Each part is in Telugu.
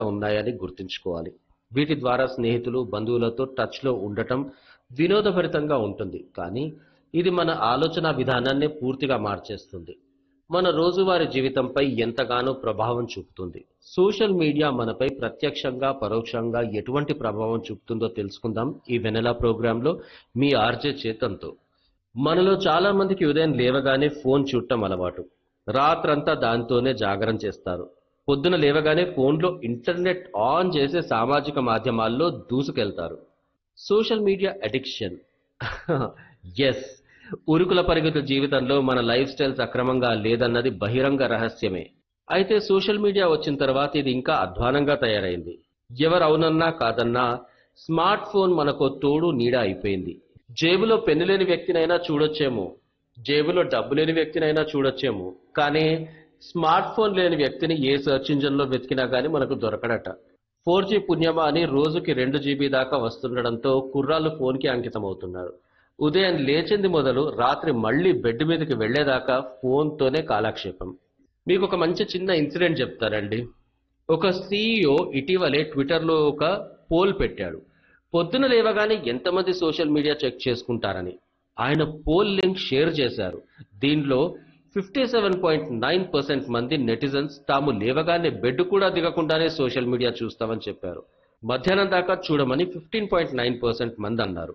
ఉన్నాయని గుర్తుంచుకోవాలి వీటి ద్వారా స్నేహితులు బంధువులతో టచ్లో ఉండటం వినోదభరితంగా ఉంటుంది కానీ ఇది మన ఆలోచన విధానాన్నే పూర్తిగా మార్చేస్తుంది మన రోజువారీ జీవితంపై ఎంతగానో ప్రభావం చూపుతుంది సోషల్ మీడియా మనపై ప్రత్యక్షంగా పరోక్షంగా ఎటువంటి ప్రభావం చూపుతుందో తెలుసుకుందాం ఈ వెనెలా ప్రోగ్రాంలో మీ ఆర్జే చేతంతో మనలో చాలా మందికి ఉదయం లేవగానే ఫోన్ చూడటం అలవాటు రాత్రంతా దాంతోనే జాగరణ చేస్తారు పొద్దున లేవగానే ఫోన్లో ఇంటర్నెట్ ఆన్ చేసే సామాజిక మాధ్యమాల్లో దూసుకెళ్తారు సోషల్ మీడియా అడిక్షన్ ఎస్ ఉరుకుల పరిగెత్తుల జీవితంలో మన లైఫ్ స్టైల్ సక్రమంగా లేదన్నది బహిరంగ రహస్యమే అయితే సోషల్ మీడియా వచ్చిన తర్వాత ఇది ఇంకా అధ్వానంగా తయారైంది ఎవరు అవునన్నా కాదన్నా స్మార్ట్ ఫోన్ మనకు తోడు నీడ అయిపోయింది జేబులో పెన్ను లేని వ్యక్తినైనా చూడొచ్చేమో జేబులో డబ్బు లేని వ్యక్తినైనా చూడొచ్చేమో కానీ స్మార్ట్ ఫోన్ లేని వ్యక్తిని ఏ సెర్చ్ ఇంజిన్లో వెతికినా కానీ మనకు దొరకడట ఫోర్ జీ పుణ్యమా అని రోజుకి రెండు జీబీ దాకా వస్తుండడంతో కుర్రాళ్ళు ఫోన్కి అంకితం అవుతున్నారు ఉదయం లేచింది మొదలు రాత్రి మళ్ళీ బెడ్ మీదకి వెళ్లేదాకా ఫోన్తోనే కాలక్షేపం మీకు ఒక మంచి చిన్న ఇన్సిడెంట్ చెప్తారండి ఒక సీఈఓ ఇటీవలే ట్విట్టర్లో ఒక పోల్ పెట్టాడు పొద్దున లేవగానే ఎంతమంది సోషల్ మీడియా చెక్ చేసుకుంటారని ఆయన పోల్ లింక్ షేర్ చేశారు దీనిలో fifty seven point nine percent మంది నెటిజన్స్ తాము లేవగానే బెడ్ కూడా దిగకుండానే సోషల్ మీడియా చూస్తామని చెప్పారు మధ్యాహ్నం దాకా చూడమని ఫిఫ్టీన్ పాయింట్ నైన్ పర్సెంట్ మంది అన్నారు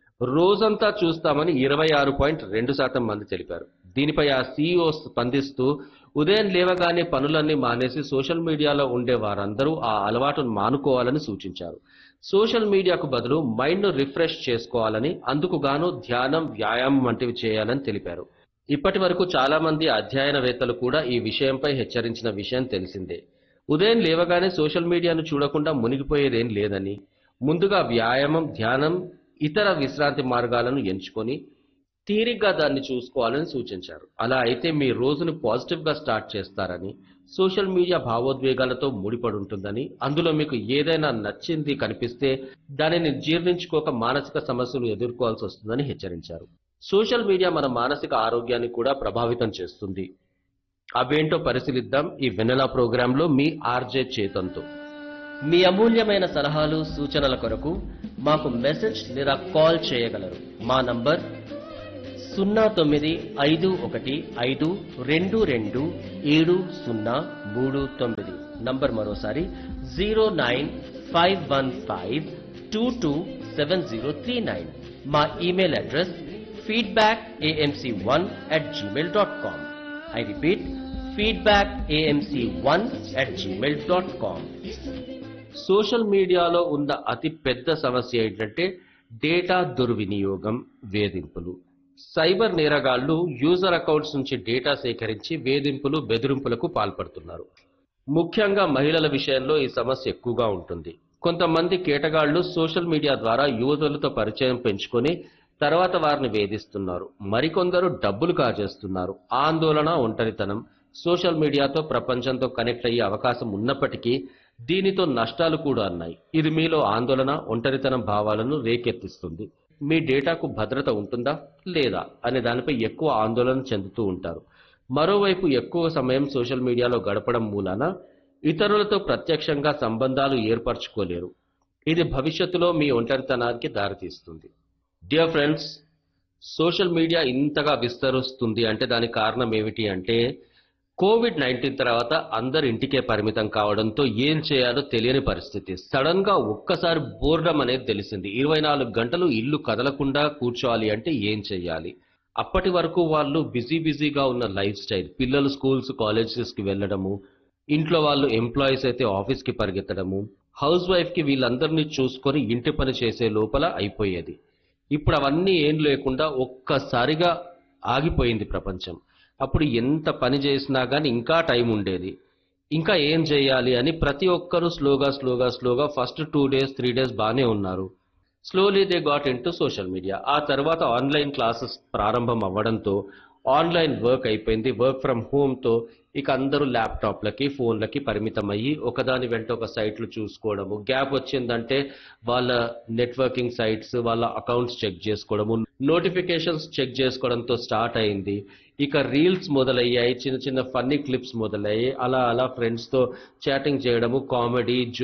రోజంతా చూస్తామని ఇరవై ఆరు పాయింట్ రెండు శాతం మంది తెలిపారు దీనిపై ఆ సీఈఓ స్పందిస్తూ ఉదయం లేవగానే పనులన్నీ మానేసి సోషల్ మీడియాలో ఉండే వారందరూ ఆ అలవాటును మానుకోవాలని సూచించారు సోషల్ మీడియాకు బదులు మైండ్ను రిఫ్రెష్ చేసుకోవాలని అందుకు గాను ధ్యానం వ్యాయామం వంటివి చేయాలని తెలిపారు ఇప్పటి వరకు చాలా మంది అధ్యయనవేత్తలు కూడా ఈ విషయంపై హెచ్చరించిన విషయం తెలిసిందే ఉదయం లేవగానే సోషల్ మీడియాను చూడకుండా మునిగిపోయేదేం లేదని ముందుగా వ్యాయామం ధ్యానం ఇతర విశ్రాంతి మార్గాలను ఎంచుకొని తీరిగ్గా దాన్ని చూసుకోవాలని సూచించారు అలా అయితే మీ రోజును పాజిటివ్గా స్టార్ట్ చేస్తారని సోషల్ మీడియా భావోద్వేగాలతో ముడిపడి ఉంటుందని అందులో మీకు ఏదైనా నచ్చింది కనిపిస్తే దానిని జీర్ణించుకోక మానసిక సమస్యలు ఎదుర్కోవాల్సి వస్తుందని హెచ్చరించారు సోషల్ మీడియా మన మానసిక ఆరోగ్యాన్ని కూడా ప్రభావితం చేస్తుంది అవేంటో పరిశీలిద్దాం ఈ వెనెలా ప్రోగ్రాంలో మీ ఆర్జే చేతంతో మీ అమూల్యమైన సలహాలు సూచనల కొరకు మాకు మెసేజ్ లేదా కాల్ చేయగలరు మా నంబర్ సున్నా తొమ్మిది ఐదు ఒకటి ఐదు రెండు రెండు ఏడు సున్నా మూడు తొమ్మిది నంబర్ మరోసారి zero nine five one five two two seven zero three nine మా email address feedback AMC one at Gmail dot com I repeat feedback AMC one at Gmail dot com social మీడియాలో ఉన్న అతి పెద్ద సమస్య ఏంటంటే డేటా దుర్వినియోగం వేధింపులు సైబర్ నేరగాళ్లు యూజర్ అకౌంట్స్ నుంచి డేటా సేకరించి వేధింపులు బెదిరింపులకు పాల్పడుతున్నారు ముఖ్యంగా మహిళల విషయంలో ఈ సమస్య ఎక్కువగా ఉంటుంది కొంతమంది కేటగాళ్లు సోషల్ మీడియా ద్వారా యువతులతో పరిచయం పెంచుకొని తర్వాత వారిని వేధిస్తున్నారు మరికొందరు డబ్బులు కాజేస్తున్నారు ఆందోళన ఒంటరితనం సోషల్ మీడియాతో ప్రపంచంతో కనెక్ట్ అయ్యే అవకాశం ఉన్నప్పటికీ దీనితో నష్టాలు కూడా ఉన్నాయి ఇది మీలో ఆందోళన ఒంటరితనం భావాలను రేకెత్తిస్తుంది మీ డేటాకు భద్రత ఉంటుందా లేదా అనే దానిపై ఎక్కువ ఆందోళన చెందుతూ ఉంటారు మరోవైపు ఎక్కువ సమయం సోషల్ మీడియాలో గడపడం మూలాన ఇతరులతో ప్రత్యక్షంగా సంబంధాలు ఏర్పరచుకోలేరు ఇది భవిష్యత్తులో మీ ఒంటరితనానికి దారితీస్తుంది డియర్ ఫ్రెండ్స్ సోషల్ మీడియా ఇంతగా విస్తరిస్తుంది అంటే దానికి కారణం ఏమిటి అంటే కోవిడ్ నైన్టీన్ తర్వాత అందరు ఇంటికే పరిమితం కావడంతో ఏం చేయాలో తెలియని పరిస్థితి సడన్ గా ఒక్కసారి బోర్డం అనేది తెలిసింది ఇరవై నాలుగు గంటలు ఇల్లు కదలకుండా కూర్చోవాలి అంటే ఏం చేయాలి అప్పటి వరకు వాళ్ళు బిజీ బిజీగా ఉన్న లైఫ్ స్టైల్ పిల్లలు స్కూల్స్ కాలేజెస్ కి వెళ్ళడము ఇంట్లో వాళ్ళు ఎంప్లాయీస్ అయితే ఆఫీస్ కి పరిగెత్తడము హౌస్ వైఫ్ కి వీళ్ళందరినీ చూసుకొని ఇంటి పని చేసే లోపల అయిపోయేది ఇప్పుడు అవన్నీ ఏం లేకుండా ఒక్కసారిగా ఆగిపోయింది ప్రపంచం అప్పుడు ఎంత పని చేసినా కానీ ఇంకా టైం ఉండేది ఇంకా ఏం చేయాలి అని ప్రతి ఒక్కరూ స్లోగా స్లోగా స్లోగా first two days three days బాగానే ఉన్నారు slowly they got into social media ఆ తర్వాత ఆన్లైన్ క్లాసెస్ ప్రారంభం అవ్వడంతో ఆన్లైన్ వర్క్ అయిపోయింది వర్క్ ఫ్రమ్ హోమ్తో ఇక అందరూ ల్యాప్టాప్లకి ఫోన్లకి పరిమితం అయ్యి ఒకదాని వెంట ఒక సైట్లు చూసుకోవడము గ్యాప్ వచ్చిందంటే వాళ్ళ నెట్వర్కింగ్ సైట్స్ వాళ్ళ అకౌంట్స్ చెక్ చేసుకోవడము నోటిఫికేషన్స్ చెక్ చేసుకోవడంతో స్టార్ట్ అయింది ఇక రీల్స్ మొదలయ్యాయి చిన్న చిన్న ఫన్నీ క్లిప్స్ మొదలయ్యాయి అలా అలా ఫ్రెండ్స్తో చాటింగ్ చేయడము కామెడీ